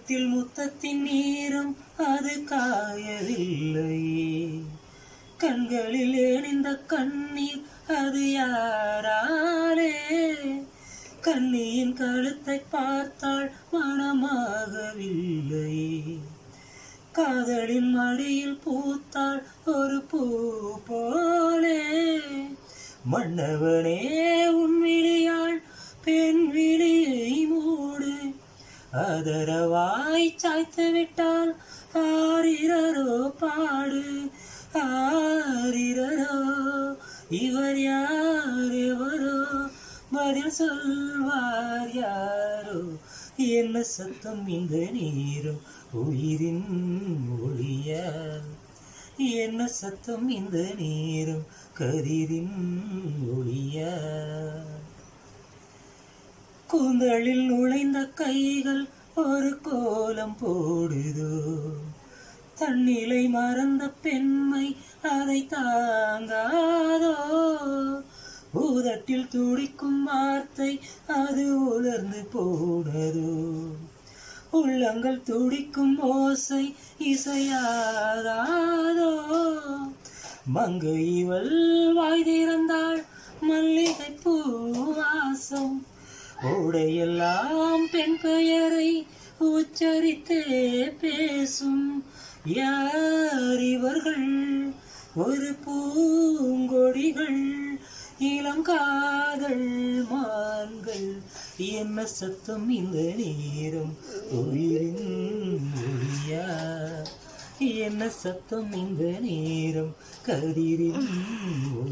கன்னத்தில் முத்தத்தின் நீரும் அது காயவில்லையே கண்களில் ஏனிந்த கண்ணீர் அது யாராலே கண்ணியின் கழுத்தை பார்த்தால் மனமாகவில்லையே காதலின் மடியில் பூத்தாள் ஒரு பூ போலே மன்னவனே உன் விழியாள் பெண் விழியை மூடு அதரவாய் சாய்த்து விட்டால் ஆரிரரோ பாடு ஆரிரரோ இவர் யார் எவரோ பதில் சொல்வார் யாரோ என்ன சத்தம் இந்த நீரும் உயிரின் ஒளியா என்ன சத்தம் இந்த நீரும் கதிரின் ஒளியா கூந்தலில் நுழைந்த கைகள் ஒரு கோலம் போடுதோ தன்னிலை மறந்த பெண்மை அதை தாங்காதோ ஊதட்டில் துடிக்கும் வார்த்தை அது உலர்ந்து போனதோ உள்ளங்கள் துடிக்கும் ஓசை இசையாகாதோ மங்கை இவள் வாய் திறந்தாள் மல்லிகை பூவாசம் ஓடையெல்லாம் பெண் பெயரை உச்சரித்தே பேசும் யார் இவர்கள் ஒரு பூங்கொடிகள் இளங்காதல் மான்கள் என்ன சத்தம் இந்த நேரம் உயிரின் ஒளியா என்ன சத்தம் இந்த நேரம் கதிரின்